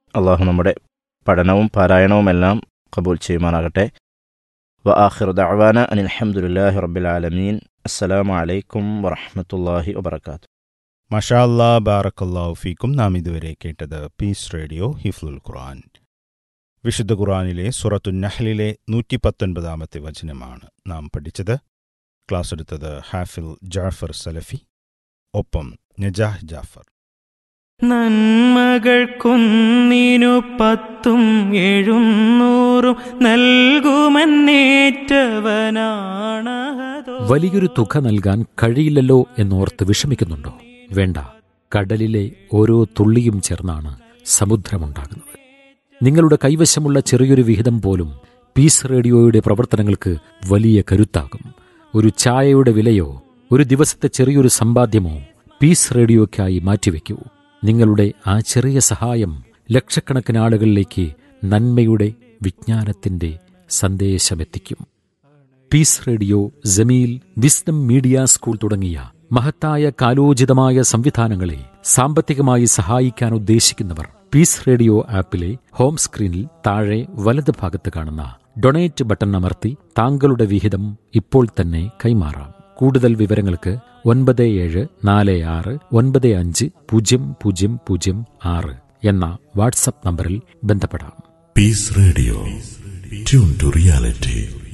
അള്ളാഹു നമ്മുടെ പഠനവും പാരായണവുമെല്ലാം കബൂൽ ചെയ്യുമാറാകട്ടെ വ ആഖിർ ദഅവാന അനിൽ ഹംദുലില്ലാഹി റബ്ബിൽ ആലമീൻ അസ്സലാമു അലൈക്കും വറഹ്മത്തുള്ളാഹി വബറകാതുഹു മഷാ അല്ലാ ബാറക്കല്ലാഹു ഫീക്കും നാം ഇതുവരെ കേട്ടത് പീസ് റേഡിയോ ഹിഫ്ലുൽ ഖുർആൻ വിശുദ്ധ ഖുർആനിലെ സുറത്തു നഹ്ലിലെ നൂറ്റി പത്തൊൻപതാമത്തെ വചനമാണ് നാം പഠിച്ചത് ക്ലാസ് എടുത്തത് ഹാഫിൽ ജാഫർ സലഫി ഒപ്പം നജാഹ് ജാഫർ നന്മകൾക്കൊന്നിനു പത്തും എഴുന്നൂറും നൽകുമെന്നേറ്റവനാണഹതോ വലിയൊരു തുക നൽകാൻ കഴിയില്ലല്ലോ എന്നോർത്ത് വിഷമിക്കുന്നുണ്ടോ വേണ്ട കടലിലെ ഓരോ തുള്ളിയും ചേർന്നാണ് സമുദ്രമുണ്ടാകുന്നത് നിങ്ങളുടെ കൈവശമുള്ള ചെറിയൊരു വിഹിതം പോലും പീസ് റേഡിയോയുടെ പ്രവർത്തനങ്ങൾക്ക് വലിയ കരുത്താകും ഒരു ചായയുടെ വിലയോ ഒരു ദിവസത്തെ ചെറിയൊരു സമ്പാദ്യമോ പീസ് റേഡിയോയ്ക്കായി മാറ്റിവെക്കൂ നിങ്ങളുടെ ആ ചെറിയ സഹായം ലക്ഷക്കണക്കിന് ആളുകളിലേക്ക് നന്മയുടെ വിജ്ഞാനത്തിന്റെ സന്ദേശമെത്തിക്കും peace radio Jameel wisdom media school തുടങ്ങിയ മഹത്തായ കാലോചിതമായ സംവിധാനങ്ങളെ സാമ്പത്തികമായി സഹായിക്കാൻ ഉദ്ദേശിക്കുന്നവർ പീസ് റേഡിയോ ആപ്പിലെ ഹോം സ്ക്രീനിൽ താഴെ വലത് ഭാഗത്ത് കാണുന്ന ഡൊണേറ്റ് ബട്ടൺ അമർത്തി താങ്കളുടെ വിഹിതം ഇപ്പോൾ തന്നെ കൈമാറാം കൂടുതൽ വിവരങ്ങൾക്ക് ഒൻപത് ഏഴ് നാല് ആറ് ഒൻപത് അഞ്ച് പൂജ്യം പൂജ്യം പൂജ്യം ആറ് എന്ന വാട്സപ്പ് നമ്പറിൽ ബന്ധപ്പെടാം Peace Radio. Tune to reality.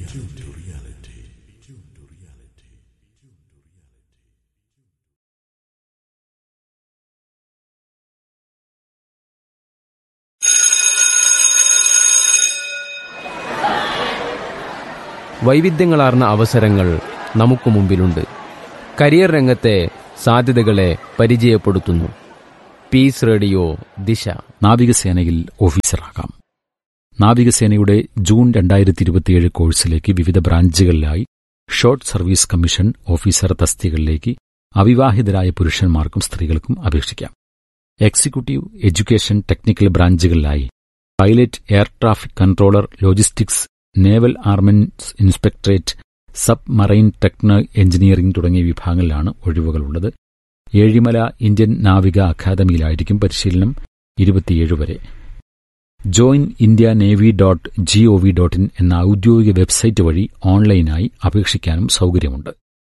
വൈവിധ്യങ്ങളാർന്ന അവസരങ്ങൾ നമുക്ക് മുമ്പിലുണ്ട് കരിയർ രംഗത്തെ സാധ്യതകളെ പരിചയപ്പെടുത്തുന്നു പീസ് റേഡിയോ ദിശ നാവികസേനയിൽ ഓഫീസറാകാം നാവികസേനയുടെ ജൂൺ രണ്ടായിരത്തി ഇരുപത്തിയേഴ് കോഴ്സിലേക്ക് വിവിധ ബ്രാഞ്ചുകളിലായി ഷോർട്ട് സർവീസ് കമ്മീഷൻ ഓഫീസർ തസ്തികകളിലേക്ക് അവിവാഹിതരായ പുരുഷന്മാർക്കും സ്ത്രീകൾക്കും അപേക്ഷിക്കാം എക്സിക്യൂട്ടീവ് എഡ്യൂക്കേഷൻ ടെക്നിക്കൽ ബ്രാഞ്ചുകളിലായി pilot air traffic controller logistics naval armament inspectorate submarine techno engineering തുടങ്ങിയ വിഭാഗങ്ങളിലാണ് ഒഴിവുകളുള്ളത് ഏഴിമല ഇന്ത്യൻ നാവിക അക്കാദമിയിലായിരിക്കും പരിശീലനം ഇരുപത്തിയേഴ് വരെ join India navy dot G O V dot in എന്ന ഔദ്യോഗിക വെബ്സൈറ്റ് വഴി ഓൺലൈനായി അപേക്ഷിക്കാനും സൗകര്യമുണ്ട്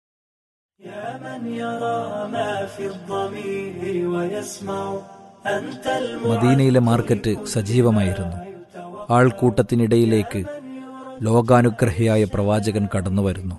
يا من يرى ما في الضمير ويسمع أنت മദീനയിലെ മാർക്കറ്റ് സജീവമായിരുന്നു ആൾക്കൂട്ടത്തിനിടയിലേക്ക് ലോകാനുഗ്രഹിയായ പ്രവാചകൻ കടന്നുവരുന്നു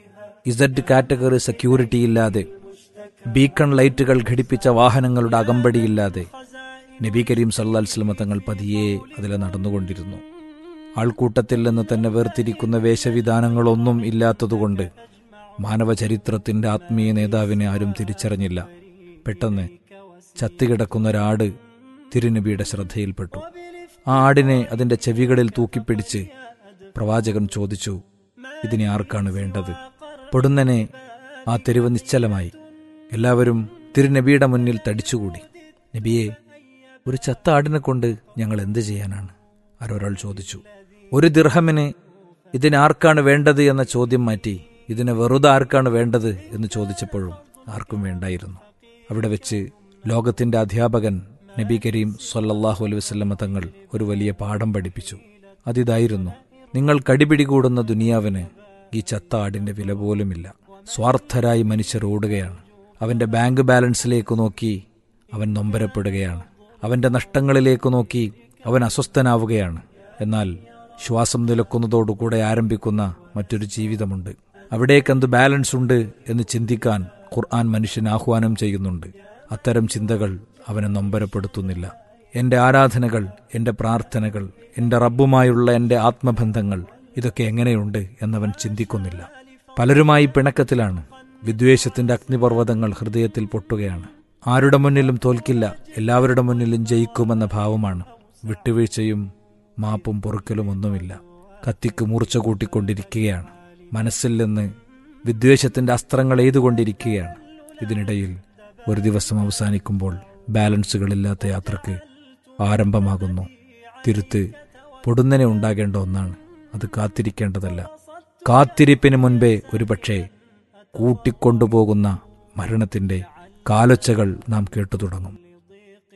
ഇസഡ് കാറ്റഗറി സെക്യൂരിറ്റിയില്ലാതെ ബീക്കൺ ലൈറ്റുകൾ ഘടിപ്പിച്ച വാഹനങ്ങളുടെ അകമ്പടിയില്ലാതെ നബി കരീം സല്ലാസ്ലമ തങ്ങൾ പതിയെ അതിലെ നടന്നുകൊണ്ടിരുന്നു ആൾക്കൂട്ടത്തിൽ നിന്ന് തന്നെ വേർതിരിക്കുന്ന വേഷവിധാനങ്ങളൊന്നും ഇല്ലാത്തതുകൊണ്ട് മാനവചരിത്രത്തിന്റെ ആത്മീയ നേതാവിനെ ആരും തിരിച്ചറിഞ്ഞില്ല പെട്ടെന്ന് ചത്തുകിടക്കുന്ന ഒരാട് തിരുനബിയുടെ ശ്രദ്ധയിൽപ്പെട്ടു ആ ആടിനെ അതിന്റെ ചെവികളിൽ തൂക്കിപ്പിടിച്ച് പ്രവാചകൻ ചോദിച്ചു ഇതിനെ ആർക്കാണ് വേണ്ടത് പൊടുന്നനെ ആ തെരുവ് നിശ്ചലമായി എല്ലാവരും തിരുനബിയുടെ മുന്നിൽ തടിച്ചുകൂടി നബിയെ ഒരു ചത്ത ആടിനെ കൊണ്ട് ഞങ്ങൾ എന്ത് ചെയ്യാനാണ് ആരൊരാൾ ചോദിച്ചു ഒരു ദിർഹമിന് ഇതിനാർക്കാണ് വേണ്ടത് എന്ന ചോദ്യം മാറ്റി ഇതിന് വെറുതെ ആർക്കാണ് വേണ്ടത് എന്ന് ചോദിച്ചപ്പോഴും ആർക്കും വേണ്ടായിരുന്നു അവിടെ വെച്ച് ലോകത്തിന്റെ അധ്യാപകൻ നബി കരീം സൊല്ലാഹു അലൈഹി വസല്ലമ തങ്ങൾ ഒരു വലിയ പാഠം പഠിപ്പിച്ചു അതിതായിരുന്നു നിങ്ങൾ കടിപിടികൂടുന്ന ദുനിയാവിന് ഈ ചത്ത ആടിന്റെ വില പോലുമില്ല സ്വാർത്ഥരായി മനുഷ്യർ ഓടുകയാണ് അവന്റെ ബാങ്ക് ബാലൻസിലേക്ക് നോക്കി അവൻ നൊമ്പരപ്പെടുകയാണ് അവന്റെ നഷ്ടങ്ങളിലേക്ക് നോക്കി അവൻ അസ്വസ്ഥനാവുകയാണ് എന്നാൽ ശ്വാസം നിലക്കുന്നതോടുകൂടെ ആരംഭിക്കുന്ന മറ്റൊരു ജീവിതമുണ്ട് അവിടേക്കെന്ത് ബാലൻസ് ഉണ്ട് എന്ന് ചിന്തിക്കാൻ ഖുർആൻ മനുഷ്യൻ ആഹ്വാനം ചെയ്യുന്നുണ്ട് അത്തരം ചിന്തകൾ അവനെ നൊമ്പരപ്പെടുത്തുന്നില്ല എന്റെ ആരാധനകൾ എന്റെ പ്രാർത്ഥനകൾ എന്റെ റബ്ബുമായുള്ള എന്റെ ആത്മബന്ധങ്ങൾ ഇതൊക്കെ എങ്ങനെയുണ്ട് എന്നവൻ ചിന്തിക്കുന്നില്ല പലരുമായി പിണക്കത്തിലാണ് വിദ്വേഷത്തിന്റെ അഗ്നിപർവ്വതങ്ങൾ ഹൃദയത്തിൽ പൊട്ടുകയാണ് ആരുടെ മുന്നിലും തോൽക്കില്ല എല്ലാവരുടെ മുന്നിലും ജയിക്കുമെന്ന ഭാവമാണ് വിട്ടുവീഴ്ചയും മാപ്പും പൊറുക്കലും ഒന്നുമില്ല കത്തിക്ക് മൂർച്ച കൂട്ടിക്കൊണ്ടിരിക്കുകയാണ് മനസ്സിൽ നിന്ന് വിദ്വേഷത്തിന്റെ അസ്ത്രങ്ങൾ എയ്തുകൊണ്ടിരിക്കുകയാണ് ഇതിനിടയിൽ ഒരു ദിവസം അവസാനിക്കുമ്പോൾ ബാലൻസുകളില്ലാത്ത യാത്രക്ക് ആരംഭമാകുന്നു തിരുത്ത് പൊടുന്നനെ ഉണ്ടാകേണ്ട ഒന്നാണ് അത് കാത്തിരിക്കേണ്ടതല്ല കാത്തിരിപ്പിന് മുൻപേ ഒരുപക്ഷെ കൂട്ടിക്കൊണ്ടുപോകുന്ന മരണത്തിന്റെ കാലൊച്ചകൾ നാം കേട്ടു തുടങ്ങും